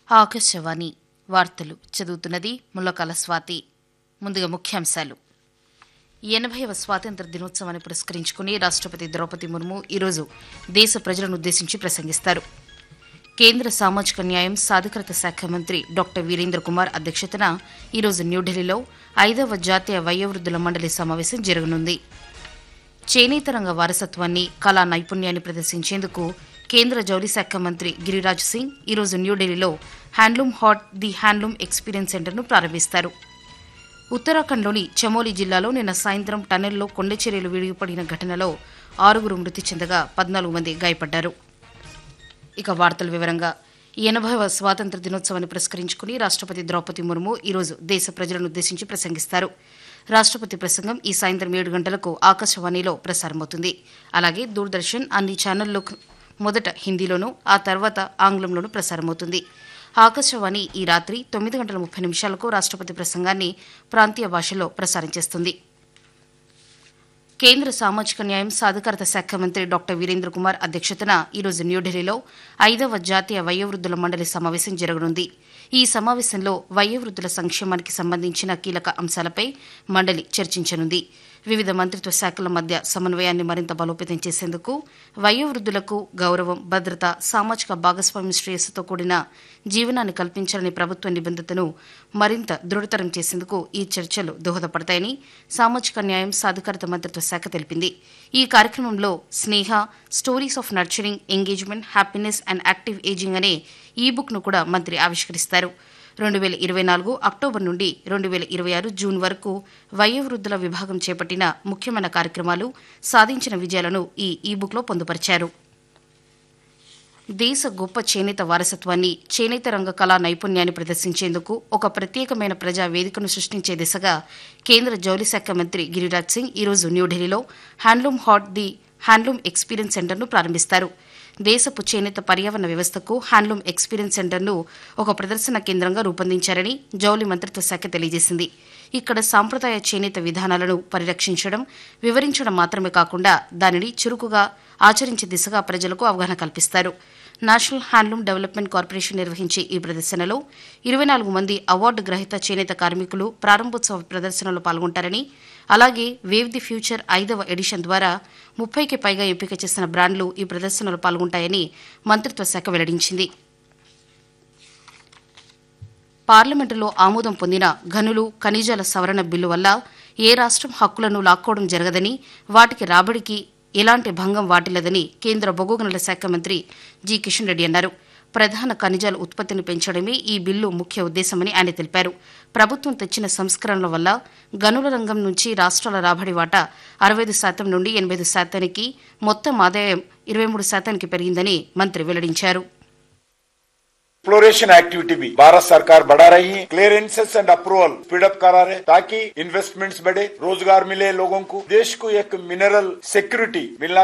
ఆకాశవాణి వార్తలు చదువుతున్నది ముల్లకాల స్వాతి ముందుగా ముఖ్యాంశాలు ఎనభైవ స్వాతంత్ర దినోత్సవాన్ని పురస్కరించుకుని రాష్ట్రపతి ద్రౌపది ముర్ము ఈరోజు దేశ ప్రజలను ఉద్దేశించి ప్రసంగిస్తారు కేంద్ర సామాజిక న్యాయం సాధికారత శాఖ మంత్రి డాక్టర్ వీరేంద్ర కుమార్ అధ్యక్షతన ఈరోజు న్యూఢిల్లీలో ఐదవ జాతీయ వయోవృద్ధుల మండలి సమావేశం జరగనుంది చేనేత రంగ వారసత్వాన్ని కళా నైపుణ్యాన్ని ప్రదర్శించేందుకు కేంద్ర జౌళి శాఖ మంత్రి గిరిరాజ్ సింగ్ ఈరోజు న్యూఢిల్లీలో handloom haat the handloom experience సెంటర్ను ప్రారంభిస్తారు ఉత్తరాఖండ్లోని చమోలి జిల్లాలో నిన్న సాయంత్రం టన్నెల్లో కొండచర్యలు విడిగిపడిన ఘటనలో ఆరుగురు మృతి చెందగా పద్నాలుగు మంది గాయపడ్డారు ఇక వార్తల వివరంగా ఎనభైవ స్వాతంత్ర దినోత్సవాన్ని పురస్కరించుకుని రాష్ట్రపతి ద్రౌపది ముర్ము ఈరోజు దేశ ప్రజలను ఉద్దేశించి ప్రసంగిస్తారు రాష్ట్రపతి ప్రసంగం ఈ సాయంత్రం ఏడు గంటలకు ఆకాశవాణిలో ప్రసారమవుతుంది అలాగే దూరదర్శన్ అన్ని ఛానల్లో మొదట హిందీలోనూ ఆ తర్వాత ఆంగ్లంలోనూ ప్రసారమవుతుంది ఆకాశవాణి ఈ రాత్రి తొమ్మిది గంటల ముప్పై నిమిషాలకు రాష్ట్రపతి ప్రసంగాన్ని ప్రాంతీయ భాషలో ప్రసారం చేస్తుంది కేంద్ర సామాజిక న్యాయం సాధికారత శాఖ మంత్రి డాక్టర్ వీరేంద్ర కుమార్ అధ్యక్షతన ఈరోజు న్యూఢిల్లీలో ఐదవ జాతీయ వయోవృద్ధుల మండలి సమావేశం జరగనుంది ఈ సమావేశంలో వయోవృద్ధుల సంక్షేమానికి సంబంధించిన కీలక అంశాలపై మండలి చర్చించనుంది వివిధ మంత్రిత్వ శాఖల మధ్య సమన్వయాన్ని మరింత బలోపేతం చేసేందుకు వయోవృద్ధులకు గౌరవం భద్రత సామాజిక భాగస్వామ్య శ్రేయస్సుతో కూడిన జీవనాన్ని కల్పించాలనే ప్రభుత్వ నిబంధతను మరింత దృఢతరం చేసేందుకు ఈ చర్చలు దోహదపడతాయని సామాజిక న్యాయం సాధికారత మంత్రిత్వ శాఖ తెలిపింది ఈ కార్యక్రమంలో Sneha stories of nurturing engagement happiness and active ageing అనే ఈ బుక్ను కూడా మంత్రి ఆవిష్కరిస్తారు రెండు వేల ఇరవై నాలుగు అక్టోబర్ నుండి రెండు వేల ఇరవై ఆరు జూన్ వరకు వయోవృద్ధుల విభాగం చేపట్టిన ముఖ్యమైన కార్యక్రమాలు సాధించిన విజయాలను ఈ ఈ బుక్లో పొందుపరిచారు దేశ గొప్ప చేనేత వారసత్వాన్ని చేనేత రంగ కళా నైపుణ్యాన్ని ప్రదర్శించేందుకు ఒక ప్రత్యేకమైన ప్రజా వేదికను సృష్టించే దిశగా కేంద్ర జౌళి శాఖ మంత్రి గిరిరాజ్ సింగ్ ఈరోజు న్యూఢిల్లీలో handloom haat the handloom experience సెంటర్ను ప్రారంభిస్తారు దేశపు చేనేత పర్యావరణ వ్యవస్థకు హ్యాండ్లూమ్ ఎక్స్పీరియన్స్ సెంటర్ను ఒక ప్రదర్శన కేంద్రంగా రూపొందించారని జౌళి మంత్రిత్వ శాఖ తెలియజేసింది ఇక్కడ సాంప్రదాయ చేనేత విధానాలను పరిరక్షించడం వివరించడం మాత్రమే కాకుండా దానిని చురుకుగా ఆచరించే దిశగా ప్రజలకు అవగాహన కల్పిస్తారు నేషనల్ హ్యాండ్లూమ్ డెవలప్మెంట్ కార్పొరేషన్ నిర్వహించే ఈ ప్రదర్శనలో ఇరవై నాలుగు మంది అవార్డు గ్రహీత చేనేత కార్మికులు ప్రారంభోత్సవ ప్రదర్శనలో పాల్గొంటారని అలాగే వేవ్ ది ఫ్యూచర్ ఐదవ ఎడిషన్ ద్వారా ముప్పైకి పైగా ఎంపిక చేసిన బ్రాండ్లు ఈ ప్రదర్శనలో పాల్గొంటాయని మంత్రిత్వ శాఖ వెల్లడించింది పార్లమెంటులో ఆమోదం పొందిన గనులు ఖనిజాల సవరణ బిల్లు వల్ల ఏ రాష్ట్రం హక్కులను లాక్కోవడం జరగదని వాటికి రాబడికి ఎలాంటి భంగం వాటిల్లదని కేంద్ర బొగ్గు గనుల శాఖ మంత్రి జి కిషన్ రెడ్డి అన్నారు ప్రధాన ఖనిజాల ఉత్పత్తిని పెంచడమే ఈ బిల్లు ముఖ్య ఉద్దేశమని ఆయన తెలిపారు ప్రభుత్వం తెచ్చిన సంస్కరణల వల్ల గనుల రంగం నుంచి రాష్ట్రాల రాబడి వాటా అరవై ఐదు శాతం నుండి ఎనభై ఐదు శాతానికి మొత్తం ఆదాయం ఇరవై మూడు శాతానికి పెరిగిందని మంత్రి వెల్లడించారు एक्सप्लोरेशन एक्टिविटी भी भारत सरकार बढ़ा रही है क्लियरेंसेस एंड अप्रूवल स्पीडअप करा रहे ताकि इन्वेस्टमेंट्स बढ़े रोजगार मिले लोगों को देश को एक मिनरल सिक्योरिटी मिलना